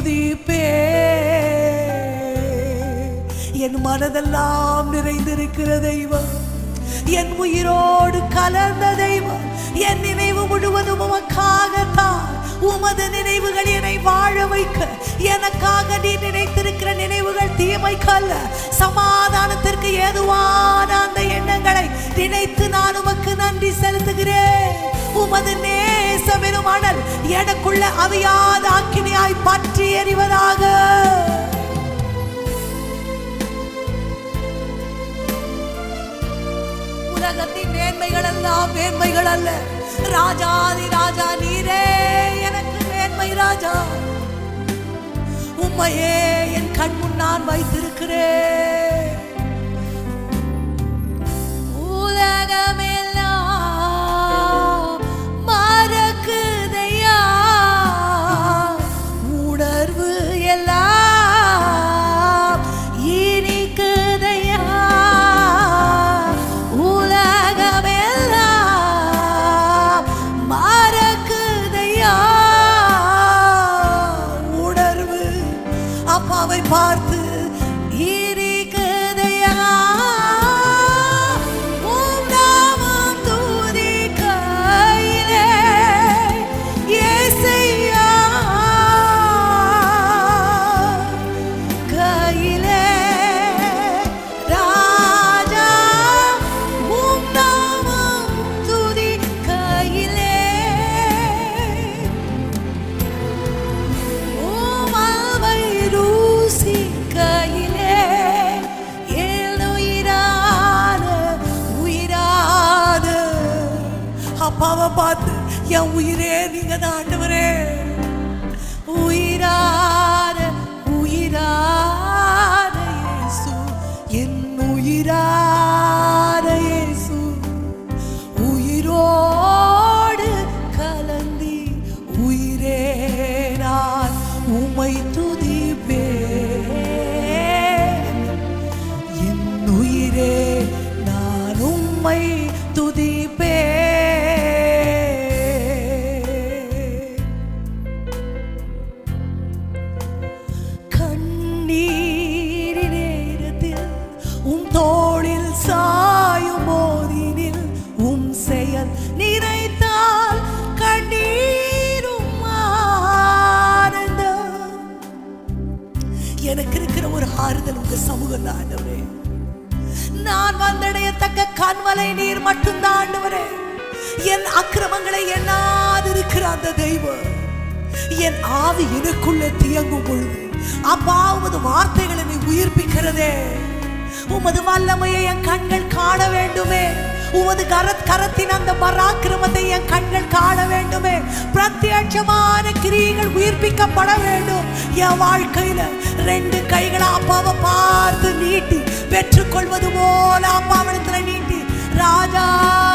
துதிப்பே என் மனதெல்லாம் நிறைந்திருக்கிற தெய்வம் என் உயிரோடு கலந்த தெய்வம் என் நினைவு முழுவதும் உமக்காகத்தான் உமது நினைவுகள் என்னை வாழ வைக்க எனக்காக நீ நினைத்திருக்கிற நினைவுகள் தீமைக்கல்ல சமாதானத்திற்கு ஏதுவான அந்த எண்ணங்களை நினைத்து நான் உமக்கு நன்றி செலுத்துகிறேன் உமது நேசமெனும் அனல் எனக்குள்ள அவியாத அக்கினியாய் பற்றி எறிவதாக உலகத்தின் மேன்மைகள் எல்லாம் மேன்மைகள் அல்ல ராஜாதி ராஜா நீரே எனக்கு மேன்மை ராஜா உம்மையே என் கண் முன் நான் வைத்திருக்கிறேன் உலகமெல்லாம் மறக்குதையா உணர்வு எல்லாம் இனிக்குதையா உலகமெல்லாம் மறக்குதையா உணர்வு அப்பாவை பார்த்து இருக்குதையா உம் நாமம் துதிக்கையிலே, இயேசையா, கையிலே, ராஜா, உம் நாமம் துதிக்கையிலே, உம்மை ருசிக்கையிலே என் உயிரான உயிரான அப்பாவை பார்த்து என் உயிரே நீங்க தான் ஆண்டவரே உயிரான உயிரான இயேசு என் உயிரான இயேசு உயிரோடு கலந்தி உயிரே நான் உம்மை துதிப்பேன் என் உயிரே நான் உம்மை துதிப்பேன் கண்ணீரி நேரத்தில் உம் தோளில் சாயும் போதினில் உம் செயல் நினைத்தால் கண்ணீரும் ஆனந்தம் எனக்கு இருக்கிற ஒரு ஆறுதல் உங்க சமூகம் தான் ஆண்டவரே நான் வந்தடையத்தக்க கண்மலை நீர் மட்டும்தான் ஆண்டவரே என் அக்கிரமங்களை எண்ணாதிருக்கிற அந்த தெய்வம் என் ஆவி எனக்குள்ள தியங்கும் பொழுது அப்பா உமது வார்த்தைகள் என்னை உயிர்ப்பிக்கிறதே உமது வல்லமையை என் கண்கள் காண வேண்டுமே உமது கரத் கரத்தின் அந்த பராக்கிரமத்தை என் கண்கள் காண வேண்டுமே பிரத்யட்சமான கிரியைகள் உயிர்ப்பிக்கப்பட வேண்டும் என் வாழ்க்கையில ரெண்டு கைகளை அப்பாவை பார்த்து நீட்டி பெற்றுக்கொள்வது போல அப்பாவிடத்துல நீட்டி ராஜா